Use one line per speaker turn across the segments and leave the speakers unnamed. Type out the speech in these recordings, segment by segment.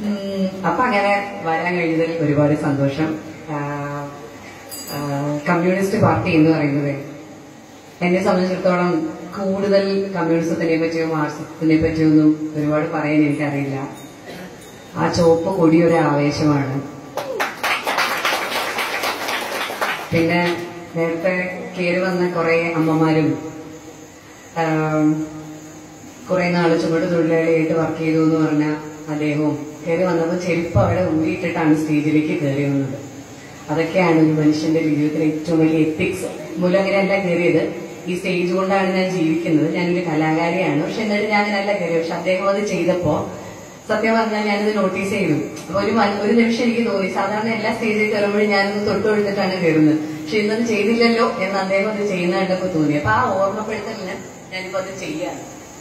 ഉം, അപ്പൊ അങ്ങനെ വരാൻ കഴിഞ്ഞതിൽ ഒരുപാട് സന്തോഷം ആ, ആ, കമ്മ്യൂണിസ്റ്റ് പാർട്ടി എന്ന് പറയുന്നത് എന്നെ സംബന്ധിച്ചിടത്തോളം കൂടുതൽ കമ്മ്യൂണിസത്തിനെ പറ്റിയോ മാർക്സിസത്തിനെ പറ്റിയോ ഒന്നും ഒരുപാട് പറയാൻ എനിക്കറിയില്ല ആ ചുവപ്പ് കൊടിയൊരു ആവേശമാണ് പിന്നെ നേരത്തെ കയറി വന്ന കുറെ അമ്മമാരും ആം, കുറെ നാള് ചുമട് തൊഴിലാളിയായിട്ട് വർക്ക് ചെയ്തു എന്ന് പറഞ്ഞ അദ്ദേഹവും കയറി വന്നപ്പോൾ ചെരുപ്പ് അവിടെ ഊരിയിട്ടിട്ടാണ് സ്റ്റേജിലേക്ക് കയറി വന്നത് അതൊക്കെയാണ് ഒരു മനുഷ്യന്റെ ജീവിതത്തിലെ ഏറ്റവും വലിയ എത്തിക്സ് മൂലം അങ്ങനെയല്ല കയറിയത് ഈ സ്റ്റേജ് കൊണ്ടാണ് ഞാൻ ജീവിക്കുന്നത് ഞാനൊരു കലാകാരിയാണ് പക്ഷെ എന്നിട്ട് ഞാൻ അങ്ങനെയല്ല കയറിയത് പക്ഷെ അദ്ദേഹം അത് ചെയ്തപ്പോ സത്യം പറഞ്ഞാൽ ഞാനിത് നോട്ടീസ് ചെയ്തു അപ്പൊ ഒരു മ- ഒരു നിമിഷം എനിക്ക് തോന്നി സാധാരണ എല്ലാ സ്റ്റേജിൽ കയറുമ്പോഴും ഞാനൊന്ന് തൊട്ട് കൊടുത്തിട്ടാണ് കയറുന്നത് പക്ഷെ ഇന്നത് ചെയ്തില്ലല്ലോ എന്ന് അദ്ദേഹം അത് ചെയ്യുന്ന കണ്ടപ്പോ തോന്നി അപ്പൊ ആ ഓർമ്മപ്പെടുത്തലിന് ഞാനിപ്പോ അത് ചെയ്യാണ്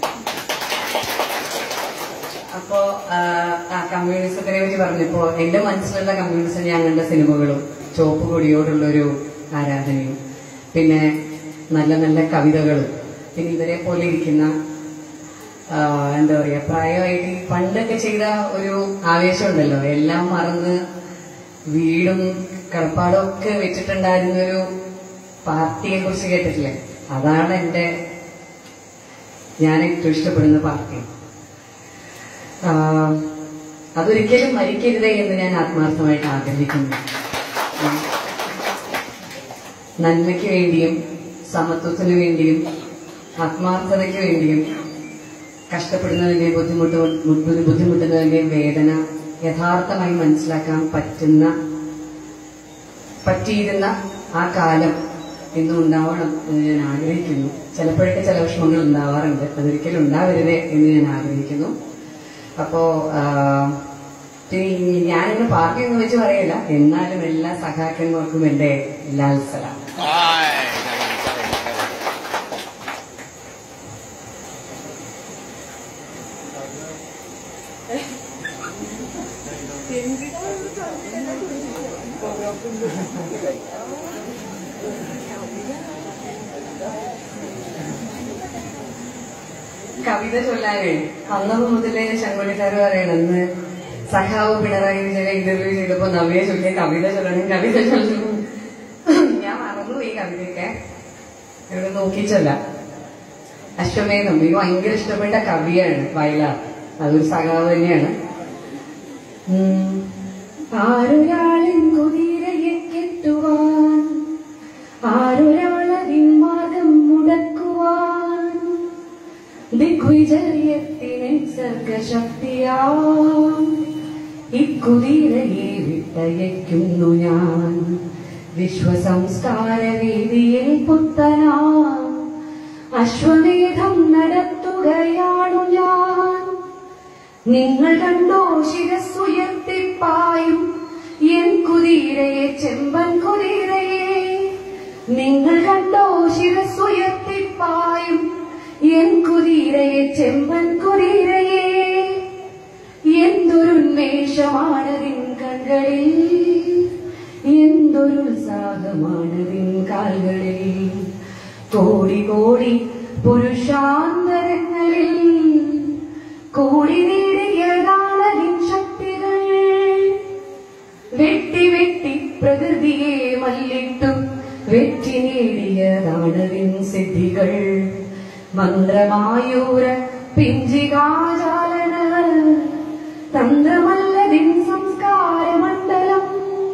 അപ്പോ ആ, ആ കമ്മ്യൂണിസത്തിനെ പറ്റി പറഞ്ഞപ്പോ എന്റെ മനസ്സിലുള്ള കമ്മ്യൂണിസം ഞാൻ കണ്ട സിനിമകളും ചുവപ്പ് കൊടിയോടുള്ളൊരു ആരാധനയും പിന്നെ നല്ല നല്ല കവിതകളും പിന്നെ ഇവരെ പോലെ ഇരിക്കുന്ന ആ, എന്താ പറയാ പ്രായമായിട്ട് ഈ പണ്ടൊക്കെ ചെയ്ത ഒരു ആവേശം ഉണ്ടല്ലോ എല്ലാം മറന്ന് വീടും കടപ്പാടും ഒക്കെ വെച്ചിട്ടുണ്ടായിരുന്ന ഒരു പാർട്ടിയെ കുറിച്ച് കേട്ടിട്ടില്ലേ അതാണ് എന്റെ ഞാൻ ഏറ്റവും ഇഷ്ടപ്പെടുന്ന പാർട്ടി ആ, അതൊരിക്കലും മരിക്കരുതേ എന്ന് ഞാൻ ആത്മാർത്ഥമായിട്ട് ആഗ്രഹിക്കുന്നു ഉം. നന്മയ്ക്ക് വേണ്ടിയും സമത്വത്തിന് വേണ്ടിയും ആത്മാർത്ഥതയ്ക്ക് വേണ്ടിയും കഷ്ടപ്പെടുന്നതിന്റെയും ബുദ്ധിമുട്ട് ബുദ്ധി- ബുദ്ധിമുട്ടുന്നതിന്റെയും വേദന യഥാർത്ഥമായി മനസ്സിലാക്കാൻ പറ്റുന്ന പറ്റിയിരുന്ന ആ കാലം ഇന്നും ഉണ്ടാവണം എന്ന് ഞാൻ ആഗ്രഹിക്കുന്നു ചിലപ്പോഴൊക്കെ ചില വിഷമങ്ങൾ ഉണ്ടാവാറുണ്ട് അതൊരിക്കലും ഉണ്ടാവരുതേ എന്ന് ഞാൻ ആഗ്രഹിക്കുന്നു അപ്പോ ആ, പിന്നെ ഈ ഞാനിന്ന് പാർട്ടി എന്ന് വെച്ച് പറയില്ല എന്നാലും എല്ലാ സഖാക്കന്മാർക്കും എന്റെ ലാൽസലാം കവിത ചൊല്ലാനേ അന്നപ്പോ മുതലേ ശങ്കുളിക്കാർ പറയണം ഇന്ന് സഖാവ് പിണറായി വിജയനെ ഇന്റർവ്യൂ ചെയ്തപ്പോ നവ്യ ചൊല്ലിയ കവിത ചൊല്ലണം കവിത ചൊല്ലണം ഞാൻ മറന്നു ഈ കവിതയൊക്കെ ഇവിടെ നോക്കിച്ചല്ല അശ്വമേധം എനിക്ക് ഭയങ്കര ഇഷ്ടപ്പെട്ട കവിയാണ് വയലാർ അതൊരു സഖാവ് തന്നെയാണ് ഉം. ആരൊരാളിൻ കുതിരയെ കെട്ടുവാൻ ആരൊരാളതിൻ മാർഗം മുടക്കുവാൻ ദിഗ്വിജയത്തിനെ സർഗശക്തിയാം ഇക്കുതിരയെ വിട്ടയക്കുന്നു ഞാൻ വിശ്വസംസ്കാര വേദിയിൽ പുത്തനാ അശ്വമേധം നടത്തുകയാണു ഞാൻ നിങ്ങൾ കണ്ടോ ശിരസ്സുയർത്തിപ്പായും എൻ കുതിരയെ ചെമ്പൻ കുതിരയെ നിങ്ങൾ കണ്ടോ ശിരസ്സുയർത്തിപ്പായും എൻ കുതിരയെ ചെമ്പൻ കുതിരയെ എന്തൊരുന്മേഷമാണതിൻ കണ്ണുകളിൽ എന്തൊരുത്സാഹമാണതിൻ കാൽകളിൽ കോടി കോടി പുരുഷാന്തരങ്ങളിൽ കൂടി നേടിയതാണതിൻ ശക്തികൾ വെട്ടി വെട്ടി പ്രകൃതിയെ മല്ലിട്ടു വെറ്റി നേടിയതാണതിൻ സിദ്ധികൾ മന്ത്രമായൂര പിഞ്ചികാചാലന തന്ത്രമല്ലതിൻ സംസ്കാരമണ്ഡലം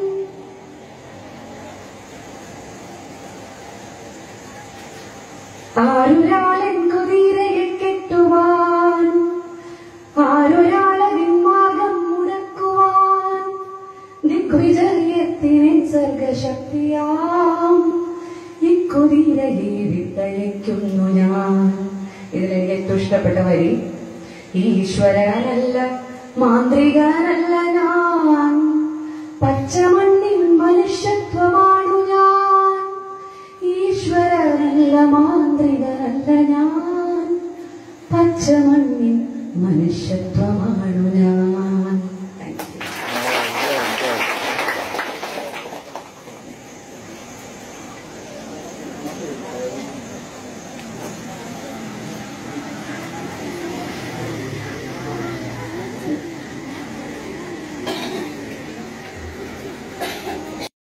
ആരൊരാളൻ കുതിരയെ കെട്ടുവാൻ ആരൊരാളതിൻ മാർഗം മുടക്കുവാൻ ദിഗ്വിജയത്തിനെ സർഗശക്തിയാം ഇക്കുതിരയെ വിട്ടയക്കുന്നു ഞാൻ ഇതിലെനിക്ക് ഏറ്റവും ഇഷ്ടപ്പെട്ട വരി ഈശ്വരനല്ല മാന്ത്രികനല്ല ഞാൻ പച്ചമണ്ണിൻ മനുഷ്യത്വമാണു ഞാൻ ഈശ്വരനല്ല മാന്ത്രികനല്ല ഞാൻ പച്ചമണ്ണിൻ മനുഷ്യത്വം